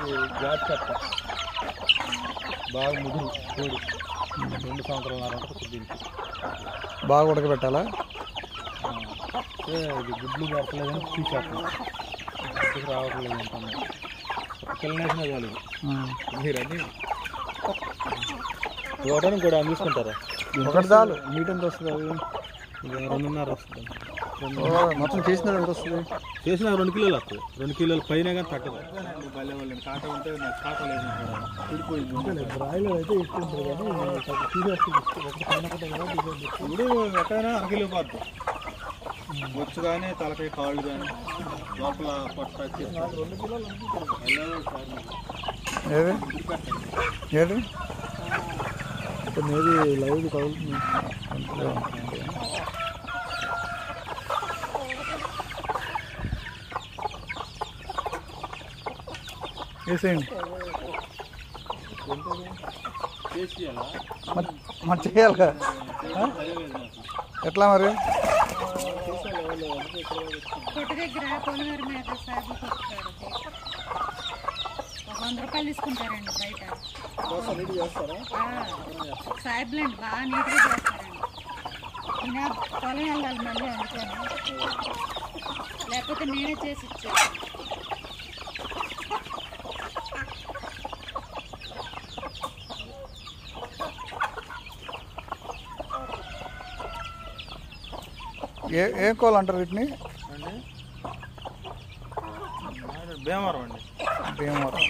ఘాట్ చెత్త బాగా ముదురు కోడి రెండు సంవత్సరాలు ఉంటుంది దీనికి బాగా ఉడకబెట్టాలా ఆ, అంటే ఇది గుడ్లు పెడతలేదని తీసేస్తాం గుడ్డుకు రావట్లేదు అంటున్నాం పిల్లనేసినా చాలు మీరన్నీ చూడడానికి కూడా తీసుకుంటారా ఒకటి చాలు మీట్ ఎంత వస్తుంది అది ఇది రెండున్నర వస్తుంది ఓ, మొత్తం చేసిన ఎంత వస్తుంది చేసిన రెండు కిలోలు వస్తుంది రెండు కిలోల పైన కానీ తగ్గదు భలే వాళ్ళని కాట ఉంటే నాకు కాట లేదు బ్రాయిలర్ అయితే ఎక్కువ ఉంటుంది కానీ ఇప్పుడు ఎక్కడైనా అర కిలో పోద్ది బొచ్చు కానీ తలకాయ కాళ్ళు కానీ లోపల పొట్ట రెండు కిలోలు ఏది ఏది మేబీ లైవ్ కదులుతుంది వేసేయండి చేసేయాలా మరి- మరి చేయాలి కదా ఆ? ఎట్లా మరి కొట్టు దగ్గర పొలిమేర మీద సాగు కొట్టుతారు ఒక వంద రూపాయలు తీసుకుంటారండి బయట ఆ, సాయిబులండి బాగా నీట్గా చేస్తారండి ఈయన పొలం వెళ్ళాలి మళ్ళీ అందుకని లేకపోతే నేనే చేసి ఇచ్చాను ఏ ఏ కోళ్ళు అంటారు వీటిని భీమవరం అండి భీమవరం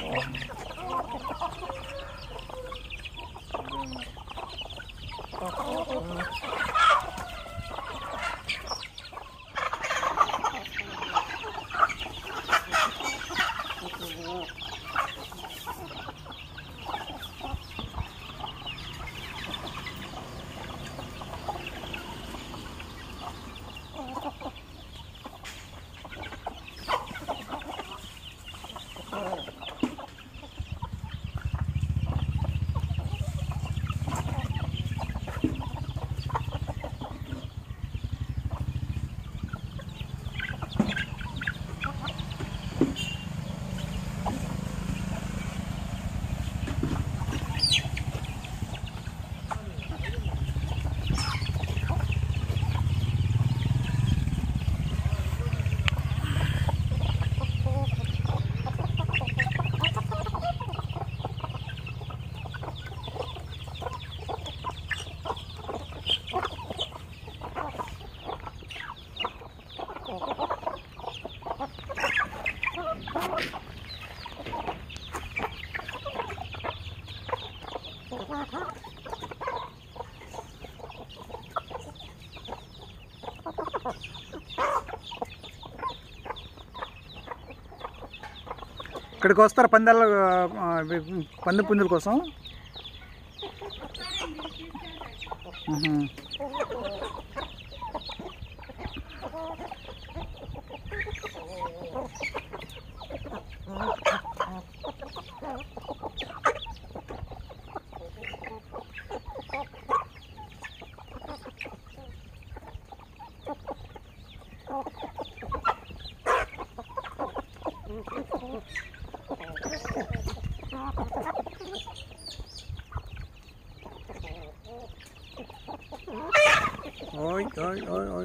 ఇక్కడికి వస్తారు పందాల ఆ, ఇవి పంది పుంజుల కోసం మ్హూ. ఓయ్ ఓయ్ ఓయ్ ఓయ్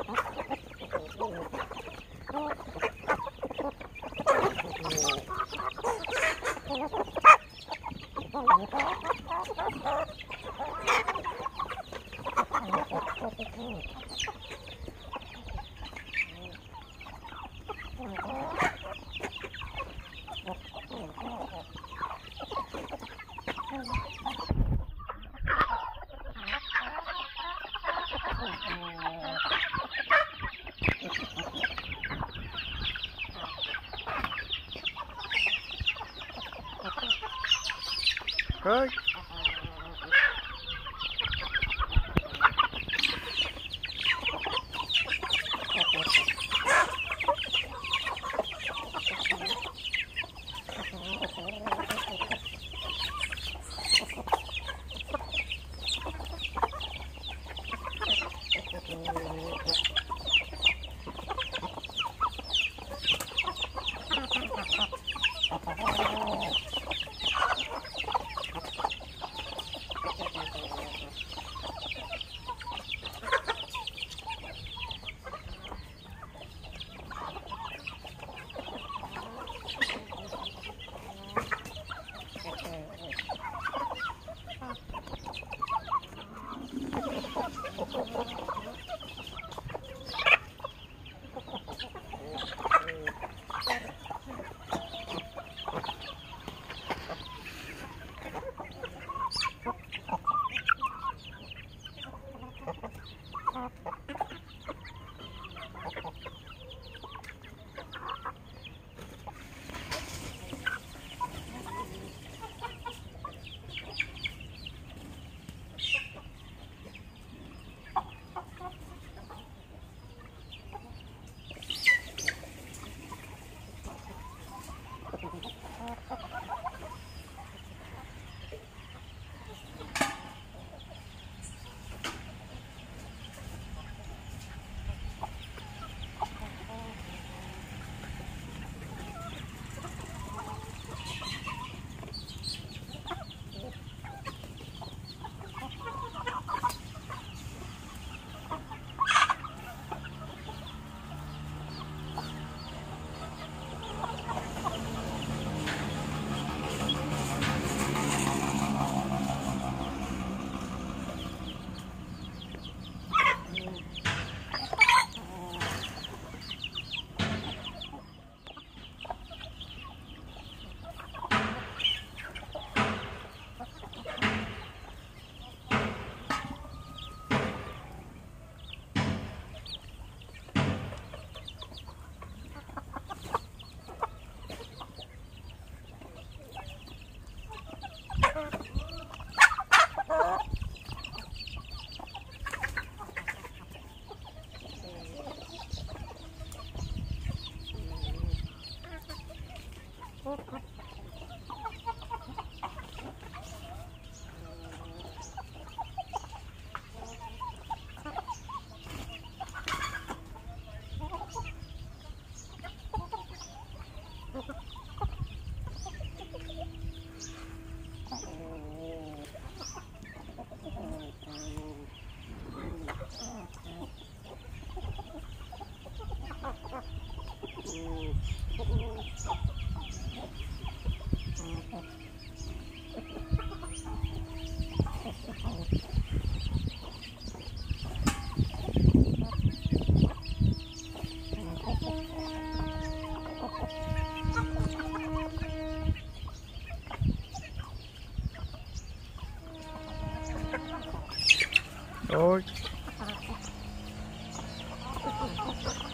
ఓయ్ ఓకే